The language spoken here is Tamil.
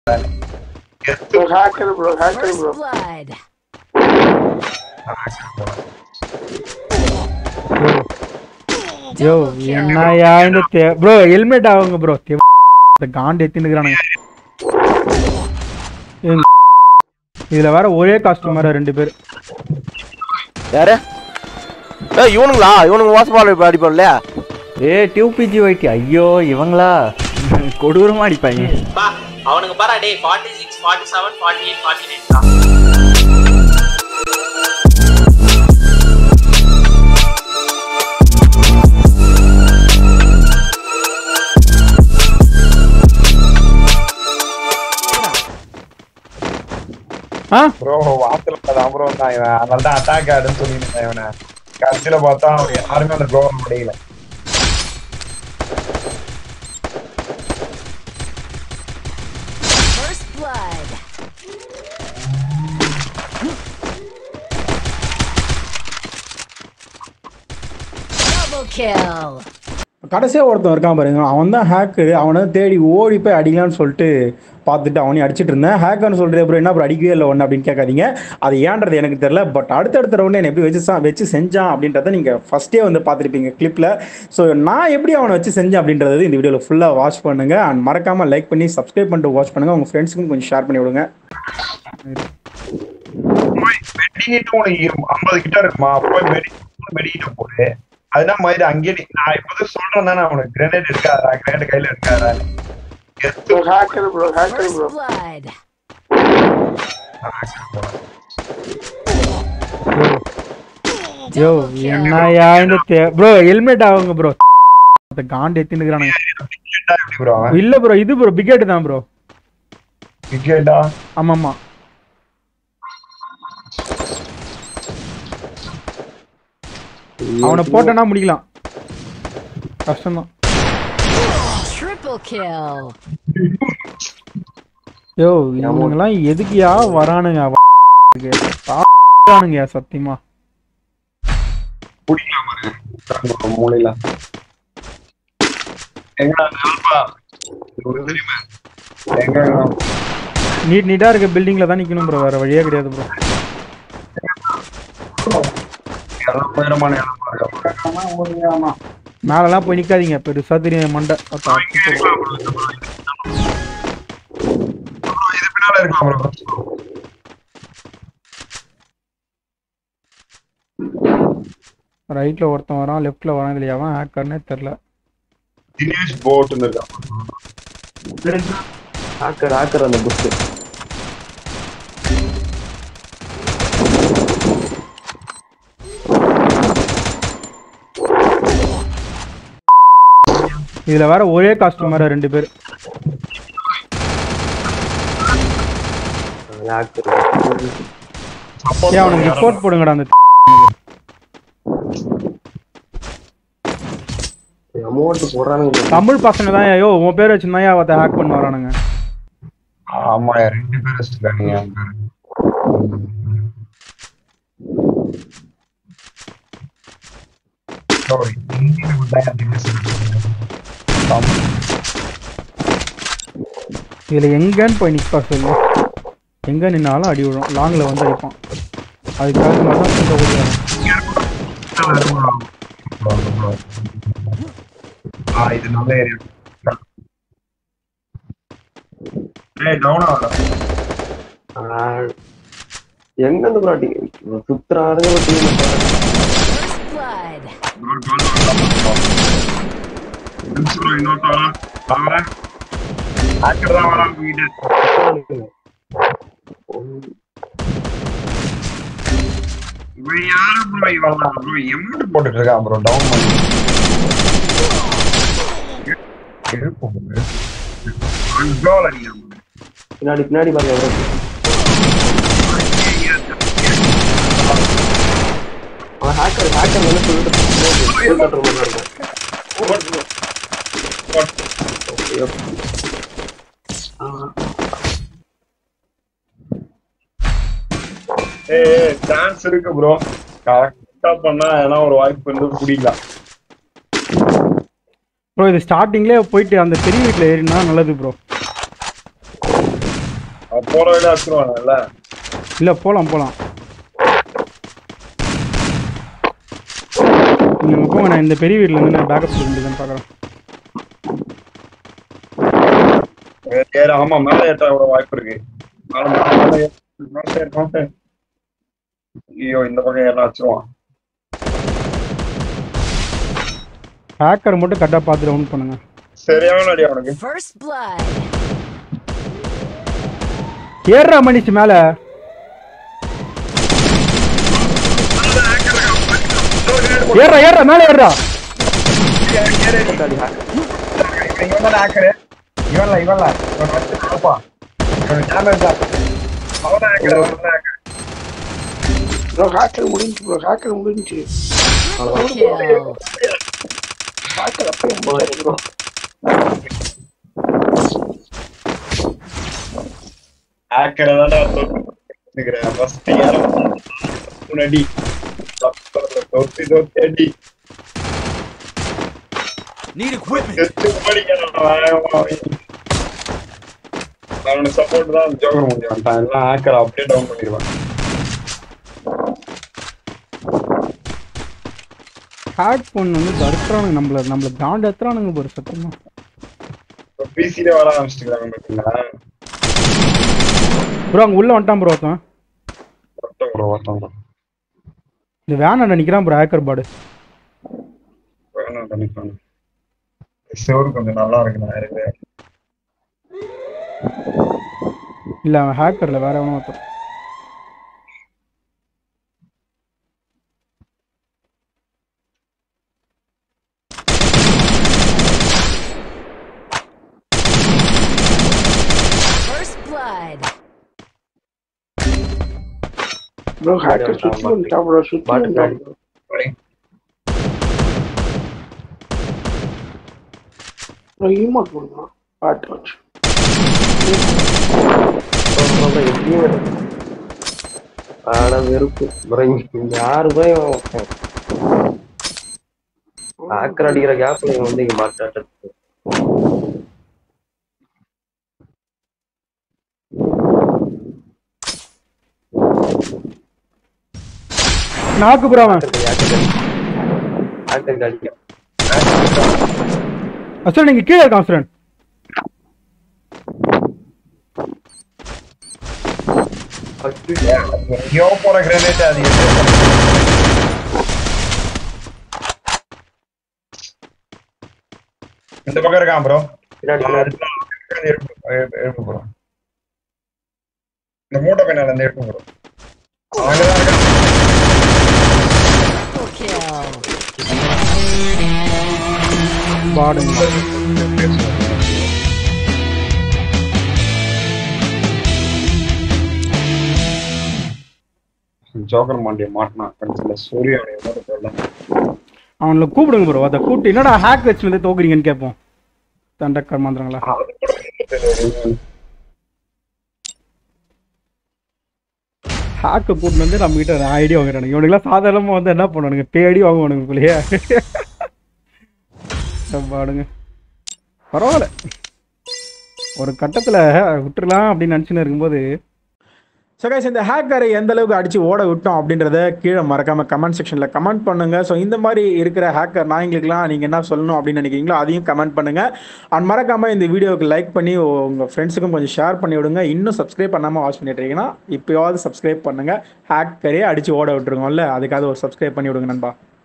கெத்து Bro, hacker bro, hacker First bro. blood. யோ Double kill. என்னயா இந்த ப்ரோ ஹெல்மெட் ஆகுங்க ப்ரோ இந்த காண்டு எத்தினுக்குறானுங்க இதுல வேற ஒரே காஸ்டியூம் வேற ரெண்டு பேர் யாரு ஏய் இவனுங்களா இவனுங்க வாசப்பாடு அடிப்பான்ல ஏ டியூபிஜி ஒயிட்டி ஐயோ இவங்களா கொடூரமா அடிப்பாங்க பா அவனுக்கு பாரா டேய் forty six forty seven forty eight forty nine ஆ ப்ரோ வாத்துல தான் ப்ரோ தான் இவன் அதனால தான் அட்டாக் ஆடுன்னு சொல்லியிருந்தேன் இவனை கடைசியில பார்த்தா அவன் யாருமே அந்த க்ளோவ் முடியல First blood. Double kill. கடைசியாக ஒருத்தன் இருக்கான் பாருங்க அவன் தான் ஹேக்கரு அவனை தேடி ஓடி போய் அடிக்கலாம்னு சொல்லிட்டு பார்த்துட்டு அவனையும் அடிச்சிட்டு இருந்தேன் ஹேக்கர்னு சொல்கிறேன் அப்புறம் என்ன அப்புறம் அடிக்கவே இல்லை ஒன்று அப்படின்னு கேட்காதீங்க அது ஏன்றது எனக்கு தெரியல பட் அடுத்தடுத்த ரவுண்டு என்னை எப்படி வச்சு சா- வச்சு செஞ்சான் அப்படின்றத நீங்கள் ஃபஸ்ட்டே வந்து பார்த்துருப்பீங்க கிளிப்பில் ஸோ நான் எப்படி அவனை வச்சு செஞ்சேன் அப்படின்றது இந்த வீடியோவில் ஃபுல்லாக வாட்ச் பண்ணுங்க அண்ட் மறக்காமல் லைக் பண்ணி சப்ஸ்கிரைப் பண்ணிட்டு வாட்ச் பண்ணுங்கள் உங்கள் ஃப்ரெண்ட்ஸுக்கும் கொஞ்சம் ஷேர் பண்ணி விடுங்க மெடிக்கிட்டு உனக்கு இரு- ஐம்பது கிட்ட இருக்குமா போய் மெடி மெடிக்கிட்ட போடு அதுதான் மாதிரி அங்கேயே நீ- நான் இப்போதான் சொல்றேன் தானே அவனுக்கு கிரனேட் இருக்காதா கிரனேட் கையில இருக்காதா கெத்து Bro, hacker bro, hacker First bro. blood. யோ என்னயா இந்த ப்ரோ ஹெல்மெட் ஆகுங்க ப்ரோ இந்த காண்டு எத்தினுக்குறானுங்க எப்படி ப்ரோ அவன் இல்லை ப்ரோ இது ப்ரோ பிகெட் தான் ப்ரோ விக்கெட்டா ஆமாம்மா அவனை போட்டனா முடிக்கலாம் கஷ்டம்தான் Triple kill. யோ இவனுங்கெல்லாம் எதுக்குயா வரானுங்க வரானுங்க சத்தியமா குடிக்கலாம் பாரு மூலையில எங்க ஆல்பா உனக்கு தெரியுமா எங்க நீட் நீட்டா இருக்க பில்டிங்ல தான் நிக்கணும் ப்ரோ வேற வழியே கிடையாது ப்ரோ எல்லாம் உயரமான இடம் மேலலாம் போய் நிக்காதீங்க பெருசா தெரியும் மண்டை பார்த்தா. இது பின்னால இருக்கலாம் ப்ரோ ரைட்ல ஒருத்தன் வரான் லெஃப்ட்ல வரான் இதுல எவன் ஹேக்கர்னே தெரியல தினேஷ் போட்னு இருக்கான் ஹாக்கர் ஹாக்கர் அந்த புஷ் இதுல வேற ஒரே காஸ்டியூம் வேற ரெண்டு பேர் ஹாக்கர் ஏன் அவனுக்கு ரிப்போர்ட் போடுங்கடா அந்த அமௌண்ட் போடுறானுங்க தமிழ் பசங்க தான் ஐயோ உன் பேர் வச்சிருந்தா அவத்த ஹேக் பண்ண வரானுங்க ஆமா ரெண்டு பேர் வச்சிருக்காங்க என் பேரு. Sorry, இந்தியில மட்டும் தான் தினேஷ் இருக்காங்க. தமிழ் இதுல எங்கன்னு போய் நிப்பா சொல்லு எங்க நின்னாலும் அடி விழும் லாங்ல வந்து அடிப்பான் அதுக்காக மாதிரி தான் சொல்ல முடியாது ஆ இது நல்ல ஏரியா ஏய் டவுன் ஆகல எங்க இருந்து ப்ரோ சுத்துறாருங்க டீம் First blood. இன்னொருத்தவரா வாங்க ஹேக்கர் தான் வரான் வீட்டு இவன் யாரு ப்ரோ இவன் ப்ரோ எமௌண்ட் போட்டுட்டு இருக்கான் ப்ரோ டவுன் பண்ணி கேட்போம் கோல் அடிக்கிறான் bro. பின்னாடி பின்னாடி பாருங்க bro. அவன் ஹேக்கர் ஹேக்கர் வந்து சொல்லிட்டு சொல்லிட்டு இருக்க மாதிரி இருக்கும் ஏய் சான்ஸ் இருக்கு ப்ரோ கரெக்டா பண்ணா ஏன்னா ஒரு வாய்ப்பு வந்து குடிக்கலாம் ப்ரோ இது ஸ்டார்டிங்லேயே போயிட்டு அந்த பெரிய வீட்டில் ஏறினா நல்லது ப்ரோ போற வழியில அடிச்சிருவாங்கல்ல இல்லை போகலாம் போகலாம் நீங்கள் போங்க நான் இந்த பெரிய வீட்டில் இருந்து நான் பேக்கப் சொல்ல வேண்டியதான் பார்க்குறேன் ஏற ஆமா மேல ஏற்ற வாய்ப்பு இருக்கு மேல மேல மேல ஏறு. மேல ஏறு, மேல ஏறு. ஐயோ இந்த பக்கம் ஏறலாம் வச்சிருவான் ஹேக்கர் மட்டும் கரெக்டாக பார்த்து ரவுண்ட் பண்ணுங்க சரியான அடி அவனுக்கு First blood. ஏறுறா மணிச்சு மேலே ஏறுறா ஏறுறா மேலே ஏறுறா இவன் தான் hacker. இவன்ல இவன்ல இவன் வச்சு பார்ப்பான். இவன் damage தான். அவன் தான் hacker, அவன் தான் hacker. ப்ரோ ஹேக்கர் முடிஞ்சு ப்ரோ ஹேக்கர் முடிஞ்சு Triple kill. ஹேக்கர் அப்பயே முடிச்சு ப்ரோ hacker அ தான்டா தோத்துக்கிறேன். first யாரோ மூணு அடி. தோத்து தோத்து அடி. செத்து ஓடிக்கணும் வேகமா அவன். அவனுக்கு சப்போர்ட் தான் ஜோகர் முடியும் எல்லாம் hacker அப்படியே டவுன் பண்ணிடுவான் ஹேக் பண்ணு வந்து தடுத்துறானுங்க நம்மள நம்மள காண்டு எத்துறானுங்க ஒரு சத்தமா பிசிலே வர ஆரம்பிச்சிருக்காங்க பார்த்தீங்களா ப்ரோ அங்கே உள்ள வந்துட்டான் ப்ரோ ஒருத்தன் ஒருத்தன் bro, ஒருத்தன் bro. இந்த வேன் நிற்கிறான் ப்ரோ ஹேக்கர் பாடு வேணாம் பண்ணிப்பாங்க சோறு கொஞ்சம் நல்லா இருக்கு நான் இருக்கு இல்லை அவன் ஹேக்கரில் வேற எவனோ ஒருத்தன் First blood. ப்ரோ ஹேக்கர் சுத்தி வந்துட்டா ப்ரோ சுத்தி பாட்டு வந்துட்டான் பாடி. bro. ப்ரோ ஈமோட் பண்ணுவான் பாட்டு வச்சு அப்புறம் எப்படியும் ஆட வெறுப்பு bro, இங்க இங்க யாரு போய் ஆக்கர் அடிக்கிற கேப்ல இவன் வந்து இங்க மாட்டாட்டு நாக்கு ப்ரோ அவன் ஆக்கர் அடிக்க அசல் நீங்கள் கீழே இருக்கான் அசுரன் எங்கேயோ போற கிரேனேட் அது எது? இந்த பக்கம் இருக்கான் ப்ரோ பின்னாடி பின்னாடி எடுப்பு ப்ரோ இந்த மூட்டை பின்னால இருந்து எடுப்பு ப்ரோ அங்கதான் இருக்கான் Triple kill. பாடுங்க ஜோக்கர் மாண்டிய மாட்டினான் கடைசியில சூரியனுடைய மோட்டை போடல அவங்கள கூப்பிடுங்க ப்ரோ அதை கூப்பிட்டு என்னடா ஹேக் வச்சு வந்து தோக்குறீங்கன்னு கேட்போம் தண்டக்கர் மாந்திரங்களா அது கூட எனக்கு தெரியல. ஹேக்கை கூட்டிட்டு வந்து நம்ம கிட்ட ஐடியா வாங்குறானுங்க இவனுக்குலாம் சாதாரணமாக வந்து என்ன பண்ணுவானுங்க பேடி வாங்குவானுங்க போலயே பாடுங்க பரவாயில்ல ஒரு கட்டத்தில் விட்டுறலாம் அப்படின்னு நினச்சின்னு இருக்கும்போது ஸோ கைஸ் இந்த ஹேக்கரை எந்த அளவுக்கு அடித்து ஓட விட்டோம் அப்படின்றத கீழே மறக்காமல் கமெண்ட் செக்ஷனில் கமெண்ட் பண்ணுங்கள் ஸோ இந்த மாதிரி இருக்கிற ஹேக்கர் நாய்ங்களுக்குலாம் நீங்கள் என்ன சொல்லணும் அப்படின்னு நினைக்கிறீங்களோ அதையும் கமெண்ட் பண்ணுங்கள் அண்ட் மறக்காமல் இந்த வீடியோவுக்கு லைக் பண்ணி உங்கள் ஃப்ரெண்ட்ஸுக்கும் கொஞ்சம் ஷேர் பண்ணி விடுங்க இன்னும் சப்ஸ்கிரைப் பண்ணாமல் வாட்ச் பண்ணிட்டு இருக்கீங்கன்னா இப்போயாவது சப்ஸ்கிரைப் பண்ணுங்கள் ஹேக்கரே அடித்து ஓட விட்டுருங்கோம்ல அதுக்காக ஒரு சப்ஸ்கிரைப் பண்ணி விடுங்க நண்பா